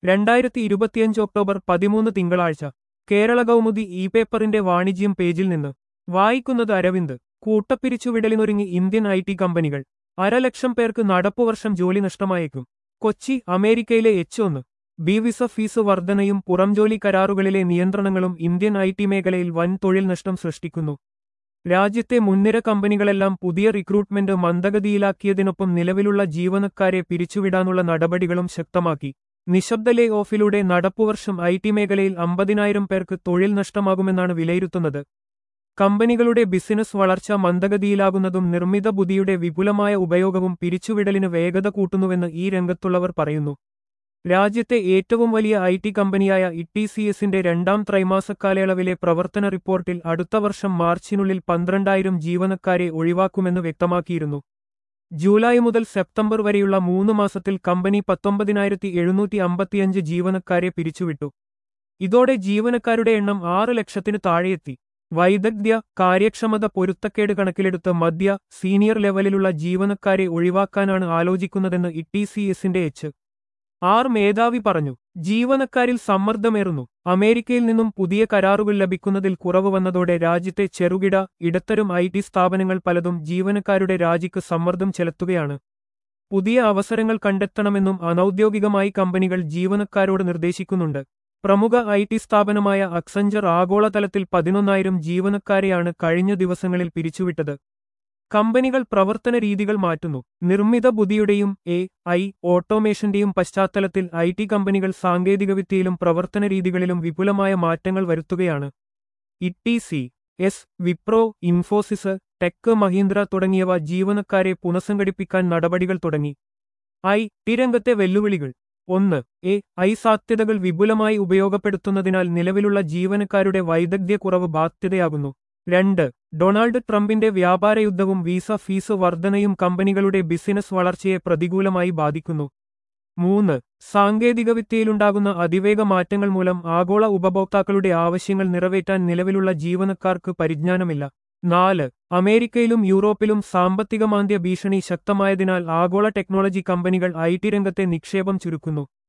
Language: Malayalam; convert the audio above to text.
രണ്ടായിരത്തി ഇരുപത്തിയഞ്ച് ഒക്ടോബർ പതിമൂന്ന് തിങ്കളാഴ്ച കേരള കൗമുദി ഇ പേപ്പറിന്റെ വാണിജ്യം പേജിൽ നിന്ന് വായിക്കുന്നത് അരവിന്ദ് കൂട്ടപ്പിരിച്ചുവിടലിനൊരുങ്ങി ഇന്ത്യൻ ഐ ടി കമ്പനികൾ അരലക്ഷം പേർക്ക് നടപ്പുവർഷം ജോലി നഷ്ടമായേക്കും കൊച്ചി അമേരിക്കയിലെ എച്ച് ഒന്ന് ബി വിസ ഫീസ് വർധനയും പുറംജോലി കരാറുകളിലെ നിയന്ത്രണങ്ങളും ഇന്ത്യൻ ഐ ടി മേഖലയിൽ വൻ തൊഴിൽ നഷ്ടം സൃഷ്ടിക്കുന്നു രാജ്യത്തെ മുൻനിര കമ്പനികളെല്ലാം പുതിയ റിക്രൂട്ട്മെന്റ് മന്ദഗതിയിലാക്കിയതിനൊപ്പം നിലവിലുള്ള ജീവനക്കാരെ പിരിച്ചുവിടാനുള്ള നടപടികളും ശക്തമാക്കി നിശബ്ദ ലേ ഓഫിലൂടെ നടപ്പുവർഷം ഐ ടി മേഖലയിൽ അമ്പതിനായിരം പേർക്ക് തൊഴിൽ നഷ്ടമാകുമെന്നാണ് വിലയിരുത്തുന്നത് കമ്പനികളുടെ ബിസിനസ് വളർച്ച മന്ദഗതിയിലാകുന്നതും നിർമ്മിത ബുദ്ധിയുടെ വിപുലമായ ഉപയോഗവും പിരിച്ചുവിടലിന് വേഗത കൂട്ടുന്നുവെന്ന് ഈ രംഗത്തുള്ളവർ പറയുന്നു രാജ്യത്തെ ഏറ്റവും വലിയ ഐ ടി കമ്പനിയായ ഇടിസിഎസിന്റെ രണ്ടാം ത്രൈമാസക്കാലയളവിലെ പ്രവർത്തന റിപ്പോർട്ടിൽ അടുത്ത വർഷം മാർച്ചിനുള്ളിൽ പന്ത്രണ്ടായിരം ജീവനക്കാരെ ഒഴിവാക്കുമെന്ന് വ്യക്തമാക്കിയിരുന്നു ജൂലൈ മുതൽ സെപ്റ്റംബർ വരെയുള്ള മൂന്ന് മാസത്തിൽ കമ്പനി പത്തൊമ്പതിനായിരത്തി എഴുന്നൂറ്റി അമ്പത്തിയഞ്ച് ജീവനക്കാരെ പിരിച്ചുവിട്ടു ഇതോടെ ജീവനക്കാരുടെ എണ്ണം ആറ് ലക്ഷത്തിന് താഴെയെത്തി വൈദഗ്ധ്യ കാര്യക്ഷമത പൊരുത്തക്കേട് കണക്കിലെടുത്ത് മധ്യ സീനിയർ ലെവലിലുള്ള ജീവനക്കാരെ ഒഴിവാക്കാനാണ് ആലോചിക്കുന്നതെന്ന് ഇടിസിഎസിന്റെ എച്ച് ആർ മേധാവി പറഞ്ഞു ജീവനക്കാരിൽ സമ്മർദ്ദമേറുന്നു അമേരിക്കയിൽ നിന്നും പുതിയ കരാറുകൾ ലഭിക്കുന്നതിൽ കുറവ് വന്നതോടെ രാജ്യത്തെ ചെറുകിട ഇടത്തരം ഐ ടി സ്ഥാപനങ്ങൾ പലതും ജീവനക്കാരുടെ രാജിക്ക് സമ്മർദ്ദം ചെലുത്തുകയാണ് പുതിയ അവസരങ്ങൾ കണ്ടെത്തണമെന്നും അനൌദ്യോഗികമായി കമ്പനികൾ ജീവനക്കാരോട് നിർദ്ദേശിക്കുന്നുണ്ട് പ്രമുഖ ഐ ടി സ്ഥാപനമായ അക്സഞ്ചർ ആഗോളതലത്തിൽ പതിനൊന്നായിരം ജീവനക്കാരെയാണ് കഴിഞ്ഞ ദിവസങ്ങളിൽ പിരിച്ചുവിട്ടത് കമ്പനികൾ പ്രവർത്തന രീതികൾ മാറ്റുന്നു നിർമ്മിത ബുദ്ധിയുടെയും എ ഐ ഓട്ടോമേഷന്റെയും പശ്ചാത്തലത്തിൽ ഐ ടി കമ്പനികൾ സാങ്കേതികവിദ്യയിലും പ്രവർത്തന രീതികളിലും വിപുലമായ മാറ്റങ്ങൾ വരുത്തുകയാണ് ഇടിസി എസ് വിപ്രോ ഇൻഫോസിസ് ടെക് മഹീന്ദ്ര തുടങ്ങിയവ ജീവനക്കാരെ പുനഃസംഘടിപ്പിക്കാൻ നടപടികൾ തുടങ്ങി ഐ ടി രംഗത്തെ വെല്ലുവിളികൾ ഒന്ന് എ ഐ സാധ്യതകൾ വിപുലമായി ഉപയോഗപ്പെടുത്തുന്നതിനാൽ നിലവിലുള്ള ജീവനക്കാരുടെ വൈദഗ്ധ്യക്കുറവ് ബാധ്യതയാകുന്നു രണ്ട് ഡൊണാൾഡ് ട്രംപിന്റെ വ്യാപാരയുദ്ധവും വീസ ഫീസ് വർധനയും കമ്പനികളുടെ ബിസിനസ് വളർച്ചയെ പ്രതികൂലമായി ബാധിക്കുന്നു മൂന്ന് സാങ്കേതികവിദ്യയിലുണ്ടാകുന്ന അതിവേഗ മാറ്റങ്ങൾ മൂലം ആഗോള ഉപഭോക്താക്കളുടെ ആവശ്യങ്ങൾ നിറവേറ്റാൻ നിലവിലുള്ള ജീവനക്കാർക്ക് പരിജ്ഞാനമില്ല നാല് അമേരിക്കയിലും യൂറോപ്പിലും സാമ്പത്തിക മാന്ദ്യ ഭീഷണി ശക്തമായതിനാൽ ആഗോള ടെക്നോളജി കമ്പനികൾ ഐ ടി രംഗത്തെ നിക്ഷേപം ചുരുക്കുന്നു